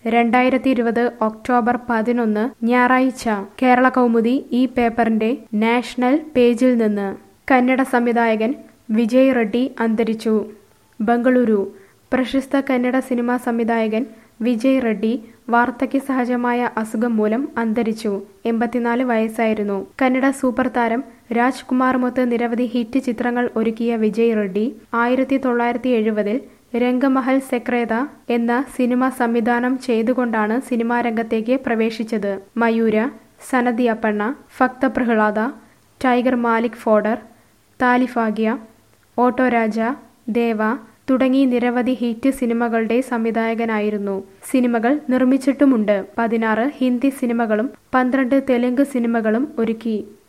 രണ്ടായിരത്തി ഇരുപത് ഒക്ടോബർ പതിനൊന്ന് ഞായറാഴ്ച കേരള കൗമുദി ഈ പേപ്പറിന്റെ നാഷണൽ പേജിൽ നിന്ന് കന്നഡ സംവിധായകൻ വിജയ് റെഡ്ഡി അന്തരിച്ചു ബംഗളൂരു പ്രശസ്ത കന്നഡ സിനിമാ സംവിധായകൻ വിജയ് റെഡ്ഡി വാർദ്ധക്യ സഹജമായ അസുഖം മൂലം അന്തരിച്ചു എൺപത്തിനാല് വയസ്സായിരുന്നു കന്നഡ സൂപ്പർ താരം രാജ്കുമാറുമൊത്ത് നിരവധി ഹിറ്റ് ചിത്രങ്ങൾ ഒരുക്കിയ വിജയ് റെഡ്ഡി ആയിരത്തി തൊള്ളായിരത്തി എഴുപതിൽ രംഗമഹൽ സെക്രേത എന്ന സിനിമ സംവിധാനം ചെയ്തുകൊണ്ടാണ് സിനിമാ രംഗത്തേക്ക് പ്രവേശിച്ചത് മയൂര സനതി അപ്പണ്ണ ഭക്ത പ്രഹ്ലാദ ടൈഗർ മാലിക് ഫോഡർ താലിഫാഗ്യ ഓട്ടോ രാജ ദേവ തുടങ്ങി നിരവധി ഹിറ്റ് സിനിമകളുടെ സംവിധായകനായിരുന്നു സിനിമകൾ നിർമ്മിച്ചിട്ടുമുണ്ട് പതിനാറ് ഹിന്ദി സിനിമകളും പന്ത്രണ്ട് തെലുങ്ക് സിനിമകളും ഒരുക്കി